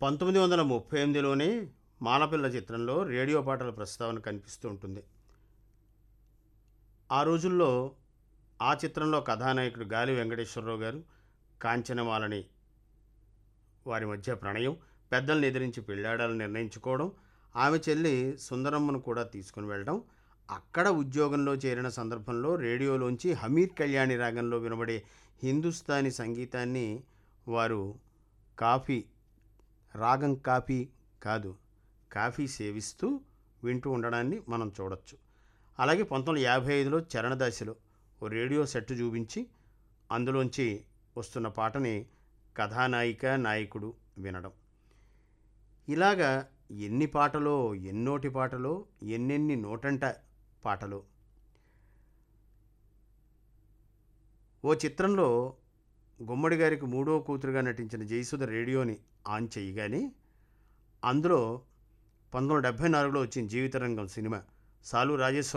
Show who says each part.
Speaker 1: పంతొమ్మిది వందల ముప్పై ఎనిమిదిలోనే మాలపిల్ల చిత్రంలో రేడియో పాటల ప్రస్తావన కనిపిస్తూ ఉంటుంది ఆ రోజుల్లో ఆ చిత్రంలో కథానాయకుడు గాలి వెంకటేశ్వరరావు గారు కాంచనమాలని వారి మధ్య ప్రణయం పెద్దల్ని ఎదిరించి పెళ్ళాడాలని నిర్ణయించుకోవడం ఆమె చెల్లి సుందరమ్మను కూడా తీసుకుని వెళ్ళడం అక్కడ ఉద్యోగంలో చేరిన సందర్భంలో రేడియోలోంచి హమీర్ కళ్యాణి రాగంలో వినబడే హిందుస్థానీ సంగీతాన్ని వారు కాఫీ రాగం కాఫీ కాదు కాఫీ సేవిస్తూ వింటూ ఉండడాన్ని మనం చూడొచ్చు అలాగే పంతొమ్మిది యాభై ఐదులో చరణదశలో ఓ రేడియో సెట్ చూపించి అందులోంచి వస్తున్న పాటని కథానాయిక నాయకుడు వినడం ఇలాగా ఎన్ని పాటలో ఎన్నోటి పాటలో ఎన్నెన్ని నోటంట పాటలు ఓ చిత్రంలో గుమ్మడి గారికి మూడో కూతురుగా నటించిన జయసుధ రేడియోని ఆన్ చేయగానే అందులో పంతొమ్మిది డెబ్భై నాలుగులో వచ్చిన జీవితరంగం సినిమా సాలు రాజేశ్వర